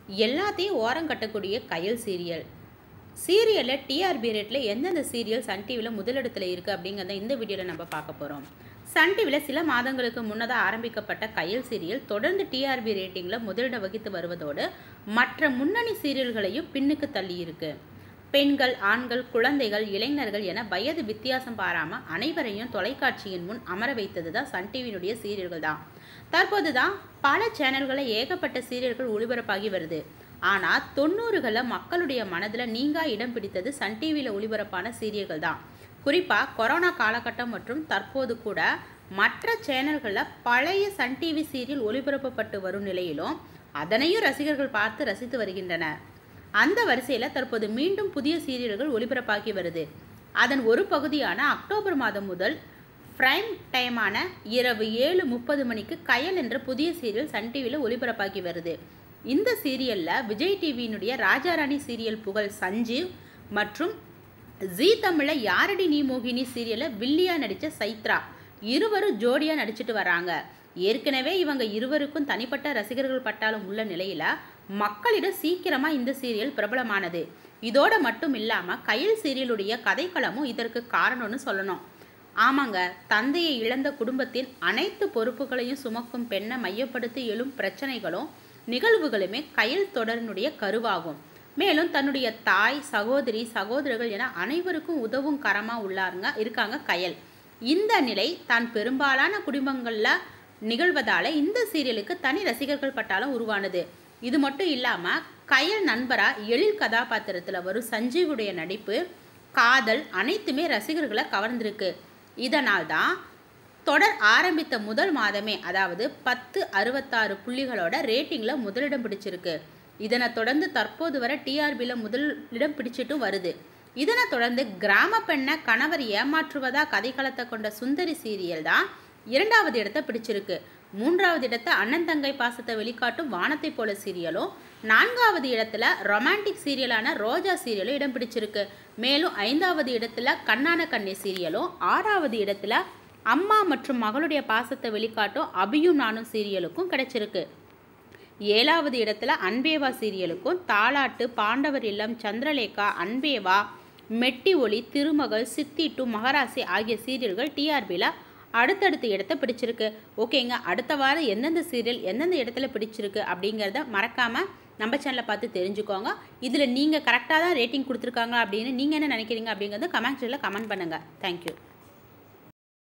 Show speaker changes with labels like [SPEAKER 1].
[SPEAKER 1] எல்லாத்தையும் ஓரம் கட்டக்கூடிய கயல் சீரியல் சீரியலில் டிஆர்பி ரேட்டில் எந்தெந்த சீரியல் சன் டிவியில் முதலிடத்தில் இருக்குது அப்படிங்கிறத இந்த வீடியோவில் நம்ம பார்க்க போகிறோம் சன் டிவியில் சில மாதங்களுக்கு முன்னதாக ஆரம்பிக்கப்பட்ட கயல் சீரியல் தொடர்ந்து டிஆர்பி ரேட்டிங்கில் முதலிடம் வகித்து வருவதோடு மற்ற முன்னணி சீரியல்களையும் பின்னுக்கு தள்ளியிருக்கு பெண்கள் ஆண்கள் குழந்தைகள் இளைஞர்கள் என வயது வித்தியாசம் பாராமல் அனைவரையும் தொலைக்காட்சியின் முன் அமர வைத்தது தான் சன் டிவியினுடைய சீரியல்கள் தான் தற்போது தான் பல சேனல்களில் ஏகப்பட்ட சீரியல்கள் ஒளிபரப்பாகி வருது ஆனால் தொண்ணூறுகளில் மக்களுடைய மனதில் நீங்கா இடம் பிடித்தது சன் டிவியில் ஒளிபரப்பான சீரியல்கள் தான் குறிப்பாக கொரோனா காலகட்டம் மற்றும் தற்போது கூட மற்ற சேனல்களில் பழைய சன் டிவி சீரியல் ஒளிபரப்பப்பட்டு வரும் நிலையிலும் அதனையும் ரசிகர்கள் பார்த்து ரசித்து வருகின்றனர் அந்த வரிசையில் தற்போது மீண்டும் புதிய சீரியல்கள் ஒளிபரப்பாகி வருது அதன் ஒரு பகுதியான அக்டோபர் மாதம் முதல் பிரைம் டைமான இரவு ஏழு முப்பது மணிக்கு கயல் என்ற புதிய சீரியல் சன் டிவியில் ஒளிபரப்பாகி வருது இந்த சீரியலில் விஜய் டிவியினுடைய ராஜாராணி சீரியல் புகழ் சஞ்சீவ் மற்றும் ஜீ தமிழில் யாரடி நீ மோகினி சீரியலில் வில்லியா நடித்த சைத்ரா இருவரும் ஜோடியாக நடிச்சிட்டு வராங்க ஏற்கனவே இவங்க இருவருக்கும் தனிப்பட்ட ரசிகர்கள் பட்டாலும் உள்ள நிலையில் மக்களிடம் சீக்கிரமாக இந்த சீரியல் பிரபலமானது இதோட மட்டும் இல்லாமல் கயல் சீரியலுடைய கதைக்களமும் இதற்கு காரணம்னு சொல்லணும் ஆமாங்க தந்தையை இழந்த குடும்பத்தின் அனைத்து பொறுப்புகளையும் சுமக்கும் பெண்ணை மையப்படுத்தி எழும் பிரச்சனைகளும் நிகழ்வுகளுமே கயல் தொடரினுடைய கருவாகும் மேலும் தன்னுடைய தாய் சகோதரி சகோதரர்கள் என அனைவருக்கும் உதவும் கரமாக உள்ளாருங்க இருக்காங்க கயல் இந்த நிலை தான் பெரும்பாலான குடும்பங்களில் நிகழ்வதால் இந்த சீரியலுக்கு தனி ரசிகர்கள் பட்டாலும் உருவானது இது மட்டும் இல்லாமல் கயல் நண்பராக எழில் கதாபாத்திரத்தில் வரும் சஞ்சீவுடைய நடிப்பு காதல் அனைத்துமே ரசிகர்களை கவர்ந்திருக்கு இதனால் தான் தொடர் ஆரம்பித்த முதல் மாதமே அதாவது பத்து அறுபத்தாறு புள்ளிகளோட ரேட்டிங்கில் முதலிடம் பிடிச்சிருக்கு இதனை தொடர்ந்து தற்போது வரை டிஆர்பியில் முதலிடம் பிடிச்சிட்டும் வருது இதனை தொடர்ந்து கிராம பெண்ணை கணவர் ஏமாற்றுவதா கதைக்களத்தை கொண்ட சுந்தரி சீரியல் தான் இரண்டாவது இடத்தை பிடிச்சிருக்கு மூன்றாவது இடத்தை அண்ணன் தங்கை பாசத்தை வெளிக்காட்டும் வானத்தை போல சீரியலும் நான்காவது இடத்துல ரொமான்டிக் சீரியலான ரோஜா சீரியலும் இடம் பிடிச்சிருக்கு மேலும் ஐந்தாவது இடத்துல கண்ணான கண்ணி சீரியலும் ஆறாவது இடத்துல அம்மா மற்றும் மகளுடைய பாசத்தை வெளிக்காட்டும் அபியும் நானும் சீரியலுக்கும் கிடைச்சிருக்கு ஏழாவது இடத்துல அன்பேவா சீரியலுக்கும் தாலாட்டு பாண்டவர் இல்லம் சந்திரலேகா அன்பேவா மெட்டி ஒளி திருமகள் சித்தி டு மகராசி ஆகிய சீரியல்கள் டிஆர்பியில் அடுத்தடுத்த இடத்த பிடிச்சிருக்கு ஓகேங்க அடுத்த வாரம் எந்தெந்த சீரியல் எந்தெந்த இடத்துல பிடிச்சிருக்கு அப்படிங்கிறத மறக்காமல் நம்ம சேனலை பார்த்து தெரிஞ்சுக்கோங்க இதில் நீங்கள் கரெக்டாக தான் ரேட்டிங் கொடுத்துருக்காங்க அப்படின்னு நீங்கள் என்ன நினைக்கிறீங்க அப்படிங்கிறத கமெண்ட்ஸில் கமெண்ட் பண்ணுங்கள் தேங்க்யூ